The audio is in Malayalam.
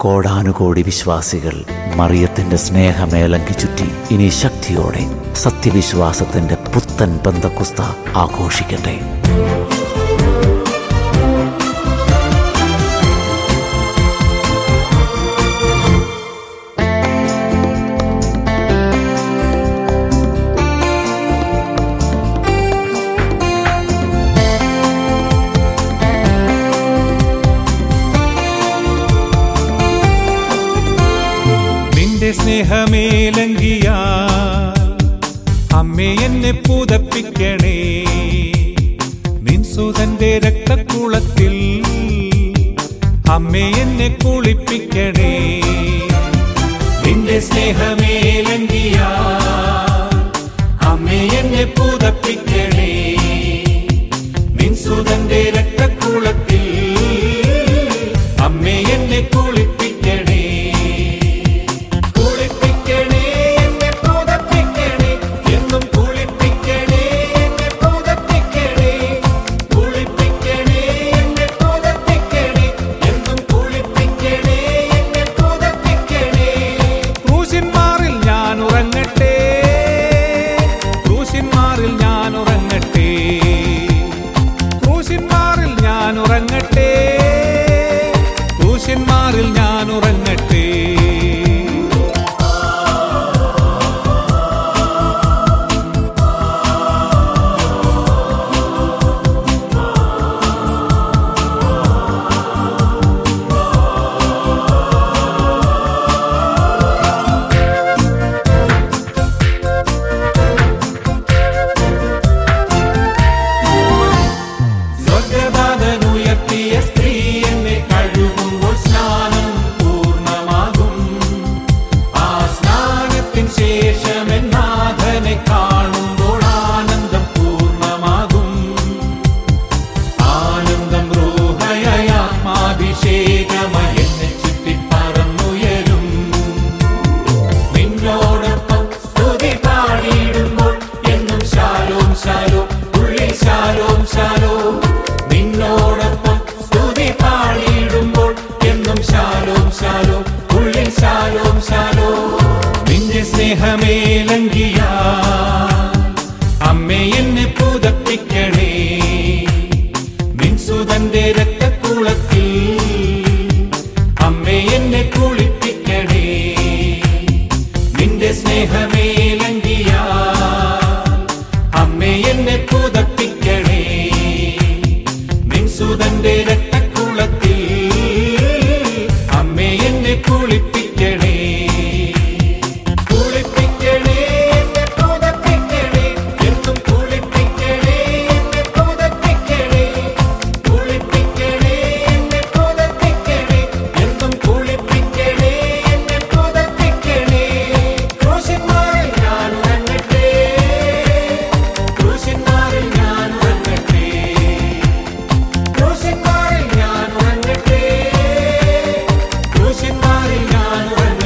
കോടാനുകോടി വിശ്വാസികൾ മറിയത്തിന്റെ സ്നേഹമേലങ്കി ചുറ്റി ഇനി ശക്തിയോടെ സത്യവിശ്വാസത്തിന്റെ പുത്തൻ ബന്ധക്കുസ്ത ആഘോഷിക്കട്ടെ നിന്റെ സ്നേഹമേലങ്കിയ അമ്മേ എന്നെ പുതപ്പിക്കണേ നിൻ സുതന്റെ രക്തക്കുളത്തിൽ അമ്മേ എന്നെ കുളിപ്പിക്കണേ നിന്റെ സ്നേഹമേലങ്കിയ അമ്മേ എന്നെ പുതപ്പിക്കണേ നിൻ സുതന്റെ രക്തക്കുളത്തിൽ അമ്മേ എന്നെ കുളിപ്പിക്കണേ കുളിപ്പിക്കണേ എന്നെ പുതപ്പിക്കണേ എന്നും കുളിപ്പിക്കണേ എന്നെ പുതപ്പിക്കണേ കുളിപ്പിക്കണേ എന്നെ പുതപ്പിക്കണേ എന്നും കുളിപ്പിക്കണേ എന്നെ പുതപ്പിക്കണേ ക്രൂശിന്മാറിൽ ഞാൻ ഉറങ്ങട്ടെ ക്രൂശിന്മാറിൽ ഞാൻ ഉറങ്ങട്ടെ ക്രൂശിന്മാറിൽ ഞാൻ ഉറങ്ങട്ടെ ക്രൂശിന്മാറിൽ ഞാൻ ഉറങ്ങട്ടെ സ്വർഗനാഥനുയർത്തിയ സ്ത്രീ എന്നെ കഴുകുമ്പോൾ സ്നാനം പൂർണ്ണമാകും ആ സ്നാനത്തിൻ ശേഷം എൻ നാഥനെ കാണുമ്പോൾ ആനന്ദം പൂർണ്ണമാകും ആനന്ദം റൂഹയാത്മാഭിഷേകമായി എന്നെ ചുറ്റി പറന്നുയരും നിന്നോടൊപ്പം സ്തുതി പാടിയിടുമ്പോൾ എന്നും ശാലോം ശാലോം ഉള്ളിൽ ശാലോം ശാലോം നിന്നോടൊപ്പം സ്തുതി പാടിയിടുമ്പോൾ എന്നും ശാലോം ശാലോം ഉള്ളിൽ ശാലോം ശാലോം നിന്റെ സ്നേഹമേലങ്കിയ അമ്മേ എന്നെ പുതപ്പിക്കണേ നിൻ സുതന്റെ രക്തക്കുളത്തിൽ അമ്മേ എന്നെ കുളിപ്പിക്കണേ നിന്റെ സ്നേഹമേലങ്കിയ അമ്മേ എന്നെ പുതപ്പിക്കണേ നിൻ സുതന്റെ രക്തക്കുളത്തിൽ അമ്മേ എന്നെ കുളിപ്പിക്കണേ കുളിപ്പിക്കണേ എന്നെ പുതപ്പിക്കണേ എന്നും കുളിപ്പിക്കണേ എന്നെ പുതപ്പിക്കണേ കുളിപ്പിക്കണേ എന്നെ പുതപ്പിക്കണേ എന്നും കുളിപ്പിക്കണേ എന്നെ പുതപ്പിക്കണേ ക്രൂശന്മാരിൽ ഞാൻ ഉറങ്ങട്ടെ ക്രൂശന്മാരിൽ ഞാൻ ഉറങ്ങട്ടെ ക്രൂശന്മാരിൽ ഞാൻ ഉറങ്ങട്ടെ ക്രൂശന്മാരിൽ ഞാൻ ഉറങ്ങട്ടെ